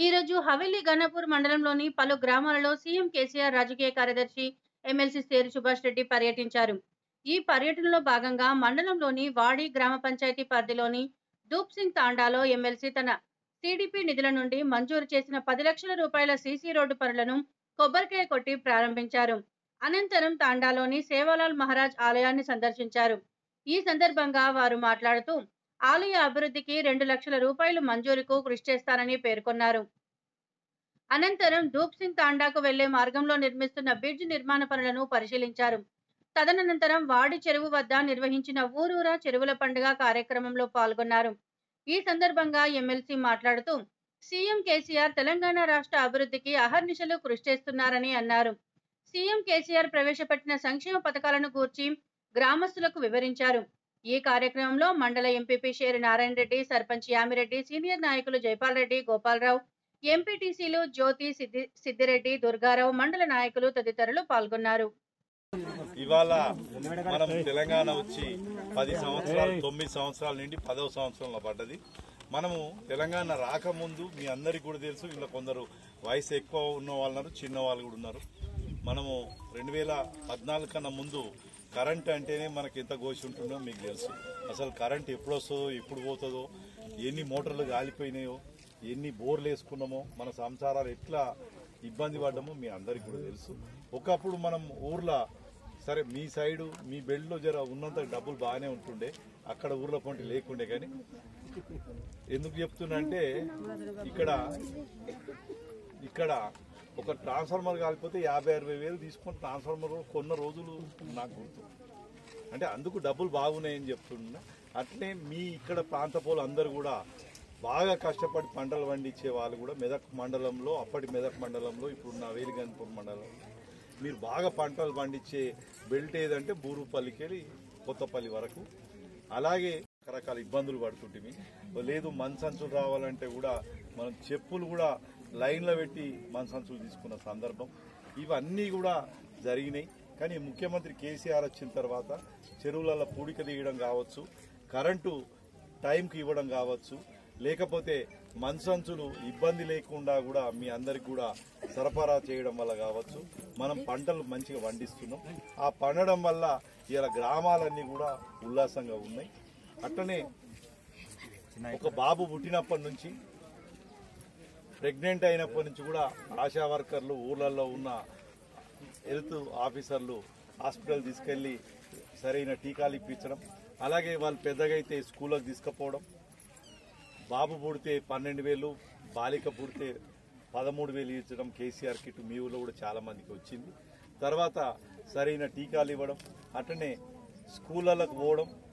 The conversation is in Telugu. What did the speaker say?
ఈ రోజు హవేలీ గన్నపూర్ మండలంలోని పలు గ్రామాలలో సీఎం కేసీఆర్ రాజకీయ కార్యదర్శి ఎమ్మెల్సీ సేరు సుభాష్ రెడ్డి పర్యటించారు ఈ పర్యటనలో భాగంగా మండలంలోని వాడి గ్రామ పంచాయతీ పరిధిలోని దూప్ సింగ్ తాండాలో ఎమ్మెల్సీ తన టీడీపీ నిధుల నుండి మంజూరు చేసిన పది లక్షల రూపాయల సీసీ రోడ్డు పనులను కొబ్బరికాయ కొట్టి ప్రారంభించారు అనంతరం తాండాలోని సేవాలాల్ మహారాజ్ ఆలయాన్ని సందర్శించారు ఈ సందర్భంగా వారు మాట్లాడుతూ ఆలయ అభివృద్ధికి రెండు లక్షల రూపాయలు మంజూరుకు కృషి చేస్తానని పేర్కొన్నారు అనంతరం ధూప్ సింగ్ తాండాకు వెళ్లే మార్గంలో నిర్మిస్తున్న బ్రిడ్జ్ నిర్మాణ పనులను పరిశీలించారు తదనంతరం వాడి చెరువు వద్ద నిర్వహించిన ఊరూరా చెరువుల పండుగ కార్యక్రమంలో పాల్గొన్నారు ఈ సందర్భంగా ఎమ్మెల్సీ మాట్లాడుతూ సీఎం కేసీఆర్ తెలంగాణ రాష్ట్ర అభివృద్ధికి అహర్నిశలు కృషి చేస్తున్నారని అన్నారు సీఎం కేసీఆర్ ప్రవేశపెట్టిన సంక్షేమ పథకాలను గూర్చి గ్రామస్తులకు వివరించారు ఈ కార్యక్రమంలో మండల ఎంపీపీ షేరి నారాయణ రెడ్డి సర్పంచ్ యామిరెడ్డి సీనియర్ నాయకులు జైపాల్ రెడ్డి గోపాలరావు ఎంపీటీసీలు జ్యోతి సిద్ది సిద్దిరెడ్డి దుర్గారావు మండల నాయకులు తదితరులు పాల్గొన్నారు ఇవాళ మనం తెలంగాణ వచ్చి పది సంవత్సరాలు తొమ్మిది సంవత్సరాల నుండి పదవ సంవత్సరంలో పడ్డది మనము తెలంగాణ రాకముందు మీ అందరికీ కూడా తెలుసు ఇలా కొందరు వయసు ఎక్కువ ఉన్న వాళ్ళు ఉన్నారు చిన్న వాళ్ళు కూడా ఉన్నారు మనము రెండు వేల పద్నాలుగు కన్నా ముందు కరెంట్ అంటేనే మనకి ఎంత గోసి ఉంటుందో మీకు తెలుసు అసలు కరెంట్ ఎప్పుడు వస్తుందో ఎప్పుడు పోతుందో ఎన్ని మోటార్లు కాలిపోయినాయో ఎన్ని బోర్లు వేసుకున్నామో మన సంసారాలు ఎట్లా ఇబ్బంది పడ్డామో మీ అందరికీ కూడా తెలుసు ఒకప్పుడు మనం ఊర్లో సరే మీ సైడు మీ బెల్ట్లో జర ఉన్నంత డబ్బులు బాగానే ఉంటుండే అక్కడ ఊర్లో పొంటి లేకుండే కానీ ఎందుకు చెప్తున్నా అంటే ఇక్కడ ఇక్కడ ఒక ట్రాన్స్ఫార్మర్ కాలిపోతే యాభై అరవై వేలు తీసుకొని ట్రాన్స్ఫార్మర్ కొన్న రోజులు నాకు గుర్తు అంటే అందుకు డబ్బులు బాగున్నాయని చెప్తున్నా అట్లే మీ ఇక్కడ ప్రాంత పోలు అందరూ కూడా బాగా కష్టపడి పంటలు పండించే వాళ్ళు కూడా మెదక్ మండలంలో అప్పటి మెదక్ మండలంలో ఇప్పుడున్న వేలిగన్పూర్ మండలంలో మీరు బాగా పంటలు పండించే బెల్ట్ ఏదంటే బూరుపల్లికి వెళ్ళి కొత్తపల్లి వరకు అలాగే రకరకాల ఇబ్బందులు పడుతుంటిమి లేదు సంచులు రావాలంటే కూడా మనం చెప్పులు కూడా లైన్లో పెట్టి సంచులు తీసుకున్న సందర్భం ఇవన్నీ కూడా జరిగినాయి కానీ ముఖ్యమంత్రి కేసీఆర్ వచ్చిన తర్వాత చెరువులలో పూడిక తీయడం కావచ్చు కరెంటు టైంకి ఇవ్వడం కావచ్చు లేకపోతే మనసంచులు ఇబ్బంది లేకుండా కూడా మీ అందరికి కూడా సరఫరా చేయడం వల్ల కావచ్చు మనం పంటలు మంచిగా పండిస్తున్నాం ఆ పండడం వల్ల ఇలా గ్రామాలన్నీ కూడా ఉల్లాసంగా ఉన్నాయి అట్లనే ఒక బాబు పుట్టినప్పటి నుంచి ప్రెగ్నెంట్ అయినప్పటి నుంచి కూడా ఆశా వర్కర్లు ఊర్లలో ఉన్న హెల్త్ ఆఫీసర్లు హాస్పిటల్ తీసుకెళ్లి సరైన టీకాలు ఇప్పించడం అలాగే వాళ్ళు పెద్దగా అయితే స్కూళ్ళకి తీసుకుపోవడం బాబు పుడితే పన్నెండు వేలు బాలిక పుడితే పదమూడు వేలు ఇచ్చడం కేసీఆర్ కిట్ మీ ఊళ్ళో కూడా చాలా మందికి వచ్చింది తర్వాత సరైన టీకాలు ఇవ్వడం అట్లనే స్కూళ్ళకు పోవడం